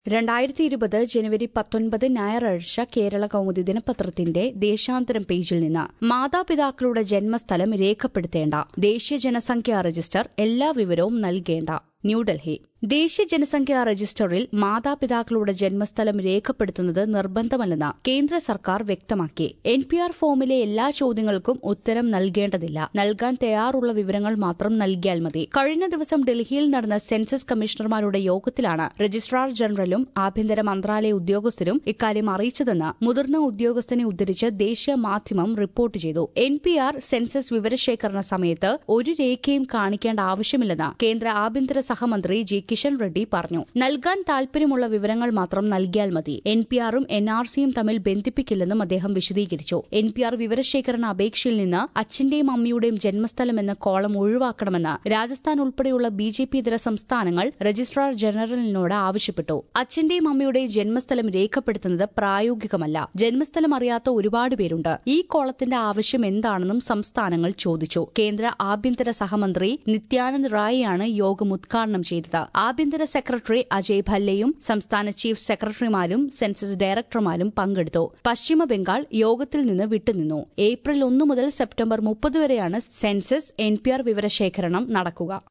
രണ്ടായിരത്തി ഇരുപത് ജനുവരി പത്തൊൻപത് ഞായറാഴ്ച കേരള കൗമുദി ദിനപത്രത്തിന്റെ ദേശാന്തരം പേജിൽ നിന്ന് മാതാപിതാക്കളുടെ ജന്മസ്ഥലം രേഖപ്പെടുത്തേണ്ട ദേശീയ ജനസംഖ്യാ രജിസ്റ്റർ എല്ലാ വിവരവും നൽകേണ്ട ന്യൂഡൽഹി ദേശീയ ജനസംഖ്യാ രജിസ്റ്ററിൽ മാതാപിതാക്കളുടെ ജന്മസ്ഥലം രേഖപ്പെടുത്തുന്നത് നിർബന്ധമല്ലെന്ന് കേന്ദ്ര സർക്കാർ വ്യക്തമാക്കി എൻ പി ആർ ഫോമിലെ എല്ലാ ചോദ്യങ്ങൾക്കും ഉത്തരം നൽകേണ്ടതില്ല നൽകാൻ തയ്യാറുള്ള വിവരങ്ങൾ മാത്രം നൽകിയാൽ മതി കഴിഞ്ഞ ദിവസം ഡൽഹിയിൽ നടന്ന സെൻസസ് കമ്മീഷണർമാരുടെ യോഗത്തിലാണ് രജിസ്ട്രാർ ജനറലും ആഭ്യന്തര മന്ത്രാലയ ഉദ്യോഗസ്ഥരും ഇക്കാര്യം അറിയിച്ചതെന്ന് മുതിർന്ന ഉദ്യോഗസ്ഥനെ ഉദ്ധരിച്ച് ദേശീയ മാധ്യമം റിപ്പോർട്ട് ചെയ്തു എൻ പി ആർ സെൻസസ് വിവരശേഖരണ സമയത്ത് ഒരു രേഖയും കാണിക്കേണ്ട ആവശ്യമില്ലെന്ന് കേന്ദ്ര ആഭ്യന്തര സഹമന്ത്രി ജി കിഷൻ റെഡ്ഡി പറഞ്ഞു നൽകാൻ താൽപര്യമുള്ള വിവരങ്ങൾ മാത്രം നൽകിയാൽ മതി എൻ പി ആറും എൻ ആർ സിയും തമ്മിൽ ബന്ധിപ്പിക്കില്ലെന്നും അദ്ദേഹം വിശദീകരിച്ചു എൻ പി ആർ വിവരശേഖരണ അപേക്ഷയിൽ നിന്ന് അച്ഛന്റെയും അമ്മയുടെയും ജന്മസ്ഥലം എന്ന കോളം ഒഴിവാക്കണമെന്ന് രാജസ്ഥാൻ ഉൾപ്പെടെയുള്ള ബി ജെ പി ഇതര സംസ്ഥാനങ്ങൾ രജിസ്ട്രാർ ജനറലിനോട് ആവശ്യപ്പെട്ടു അച്ഛന്റെയും അമ്മയുടെയും ജന്മസ്ഥലം രേഖപ്പെടുത്തുന്നത് പ്രായോഗികമല്ല ജന്മസ്ഥലം അറിയാത്ത ഒരുപാട് പേരുണ്ട് ഈ കോളത്തിന്റെ ആവശ്യം എന്താണെന്നും സംസ്ഥാനങ്ങൾ ചോദിച്ചു കേന്ദ്ര ആഭ്യന്തര സഹമന്ത്രി നിത്യാനന്ദ് റായിയാണ് യോഗം ഉദ്ഘാടനം ചെയ്തത് ആഭ്യന്തര സെക്രട്ടറി അജയ് ഭല്ലയും സംസ്ഥാന ചീഫ് സെക്രട്ടറിമാരും സെൻസസ് ഡയറക്ടർമാരും പങ്കെടുത്തു പശ്ചിമ ബംഗാൾ യോഗത്തിൽ നിന്ന് വിട്ടുനിന്നു ഏപ്രിൽ ഒന്ന് മുതൽ സെപ്റ്റംബർ മുപ്പത് വരെയാണ് സെൻസസ് എൻ പി ആർ വിവരശേഖരണം നടക്കുക